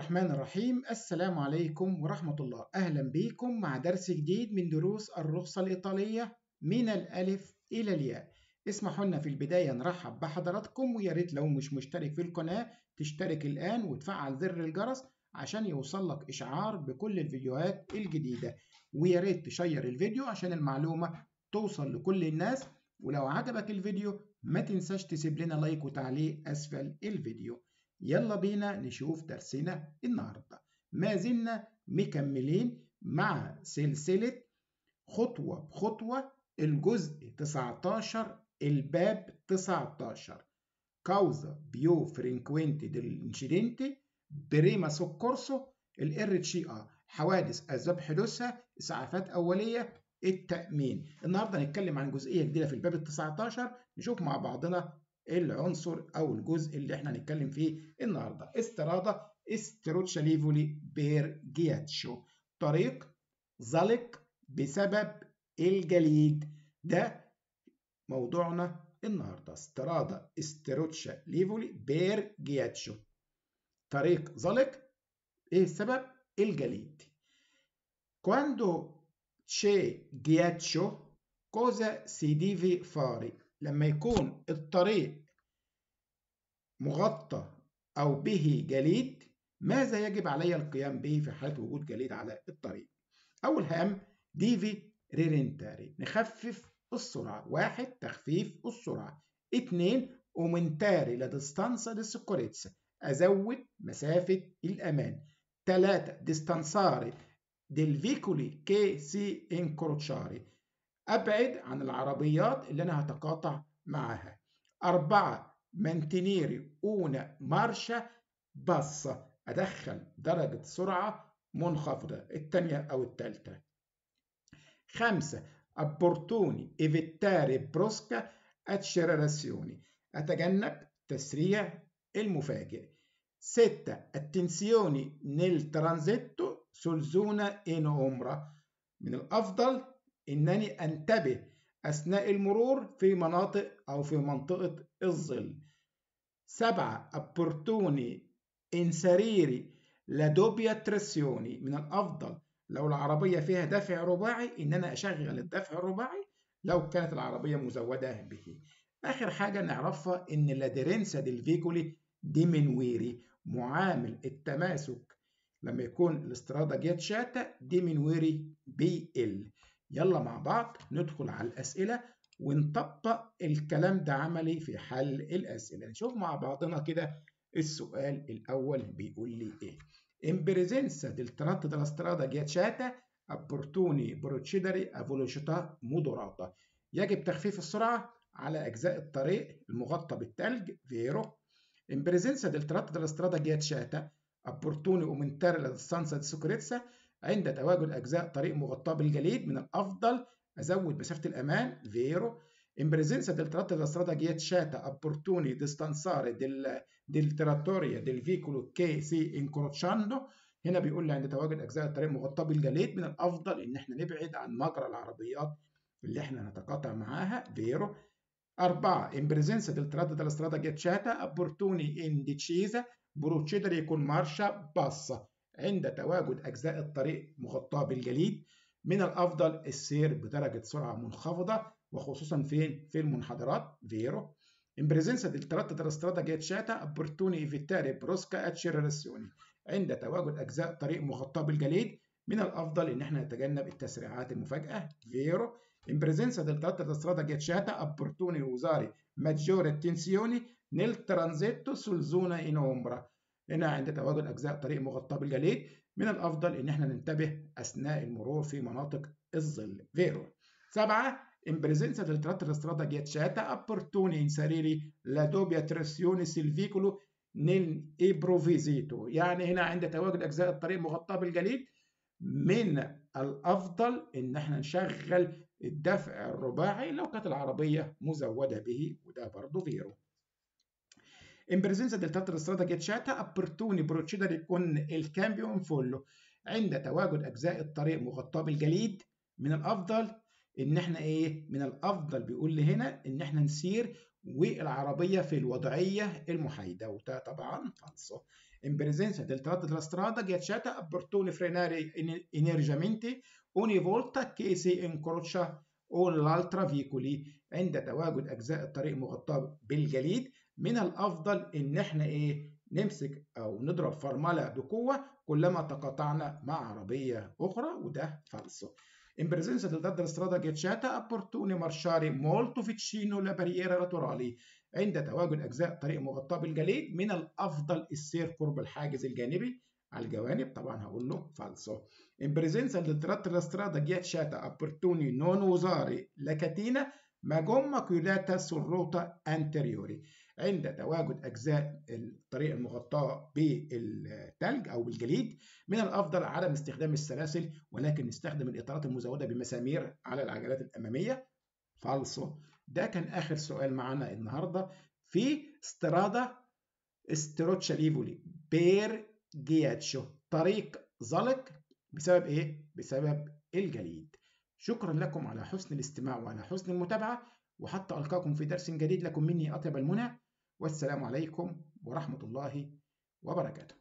الرحمن الرحيم السلام عليكم ورحمة الله أهلا بكم مع درس جديد من دروس الرخصة الإيطالية من الألف إلى الياء اسمحوا لنا في البداية نرحب بحضراتكم ويا ريت لو مش مشترك في القناة تشترك الآن وتفعل زر الجرس عشان يوصل لك إشعار بكل الفيديوهات الجديدة ويا ريت تشير الفيديو عشان المعلومة توصل لكل الناس ولو عجبك الفيديو ما تنساش تسيب لنا لايك وتعليق أسفل الفيديو يلا بينا نشوف درسنا النهارده ما زلنا مكملين مع سلسلة خطوة بخطوة الجزء 19 الباب 19 كاوزا بيو فرينكوينتي دell'incidente بريما سوكورسو الار تشي ا حوادث اسباب حدوثها اسعافات اوليه التامين النهارده هنتكلم عن جزئيه جديده في الباب ال 19 نشوف مع بعضنا العنصر او الجزء اللي احنا هنتكلم فيه النهارده استرادا استروتشاليفولي بير جياتشو طريق زلق بسبب الجليد ده موضوعنا النهارده استرادا استروتشا ليفولي بير جياتشو طريق زلق ايه السبب الجليد quando c'è ghiaccio cosa si deve fare لما يكون الطريق مغطى أو به جليد ماذا يجب علي القيام به في حالة وجود جليد على الطريق أول هام ديفي ريرنتاري نخفف السرعة واحد تخفيف السرعة اتنين اومنتاري لا ديستانسا دي سيكوريتسا أزود مسافة الأمان تلاتة ديستانساري ديل فيكولي كي سي انكروتشاري أبعد عن العربيات اللي أنا هتقاطع معاها أربعة مانتينيري أونا مارشا باصة أدخل درجة سرعة منخفضة التانية أو التالتة خمسة أبورتوني إيفيتاري بروسكا أتشيراراسيوني أتجنب تسريع المفاجئ ستة التنسيوني نيل ترانزيتو سولزونا إن أمرا من الأفضل إنني أنتبه أثناء المرور في مناطق أو في منطقة الظل سبعة أبورتوني إنساريري لادوبيا تريسيوني من الأفضل لو العربية فيها دفع رباعي إن أنا أشغل الدفع الرباعي لو كانت العربية مزودة به آخر حاجة نعرفها إن لاديرنسا ديل فيكولي دي منويري معامل التماسك لما يكون الاسترادة جيت شاتا دي منويري بي ال يلا مع بعض ندخل على الأسئلة ونطبق الكلام ده عملي في حل الأسئلة نشوف مع بعضنا كده السؤال الأول بيقول لي إيه In presenza del tratto della strada ghiacciata opportuni procedere a velocità moderata يجب تخفيف السرعة على أجزاء الطريق المغطى بالثلج فيرو In presenza del tratto della strada ghiacciata opportuni aumentare la distanza di sicurezza عند تواجد أجزاء طريق مغطاة بالجليد من الأفضل أزود مسافة الأمان فيرو in presenza del tratto della strada ghiacciata opportuni distanzare del, del territorio del veicolo che si incrociando هنا بيقول لي عند تواجد أجزاء الطريق مغطاة بالجليد من الأفضل إن احنا نبعد عن مجرى العربيات اللي احنا نتقاطع معاها فيرو أربعة in presenza del tratto della strada ghiacciata opportuni indecisa procedere con marcia bassa عند تواجد أجزاء الطريق مغطاة بالجليد من الأفضل السير بدرجة سرعة منخفضة وخصوصا فين؟ في المنحدرات فيرو In presenza del tratto della strada ghiacciata opportuni evitare brusca accelerazioni عند تواجد أجزاء طريق مغطاة بالجليد من الأفضل إن احنا نتجنب التسريعات المفاجئة فيرو In presenza del tratto della strada ghiacciata opportuni usare maggiore attenzione nel transetto sul zona in ombra هنا عند تواجد أجزاء طريق مغطاة بالجليد من الأفضل إن احنا ننتبه أثناء المرور في مناطق الظل فيرو سبعة in presenza del tratto della strada ghiacciata opportuni inserire la doppia trazione sul veicolo nell'improvvisato يعني هنا عند تواجد أجزاء الطريق مغطاة بالجليد من الأفضل إن احنا نشغل الدفع الرباعي لو كانت العربية مزودة به وده برضه فيرو In presenza del tratto della strada ghiacciata opportuni procedere con il cambio in follo عند تواجد أجزاء الطريق مغطاة بالجليد من الأفضل إن إحنا إيه؟ من الأفضل بيقول لي هنا إن إحنا نسير والعربية في الوضعية المحايدة وده طبعا فالصو. in presenza del tratto della strada ghiacciata opportuni frenare energiamente ogni volta che si incrocia o l'altra veicoli عند تواجد أجزاء الطريق مغطاة بالجليد من الأفضل إن إحنا إيه نمسك أو نضرب فرملة بقوة كلما تقاطعنا مع عربية أخرى وده فالصو In presenza del della strada ghiacciata opportune marciare molto vicino alla barriera laterali عند تواجد أجزاء طريق مغطاة بالجليد من الأفضل السير قرب الحاجز الجانبي على الجوانب طبعا هقول له فالصو in presenza del tratto della strada ghiacciata opportuni non usare la catena ما جم كيلاتا سروتا انتريوري عند تواجد اجزاء الطريق المغطاه بالثلج او بالجليد من الافضل عدم استخدام السلاسل ولكن نستخدم الاطارات المزوده بمسامير على العجلات الاماميه فالصو ده كان اخر سؤال معانا النهارده في سترادا ستروتشا ليفولي بير جياتشو طريق زلق بسبب ايه؟ بسبب الجليد شكرا لكم على حسن الاستماع وعلى حسن المتابعة وحتى ألقاكم في درس جديد لكم مني أطيب المنى والسلام عليكم ورحمة الله وبركاته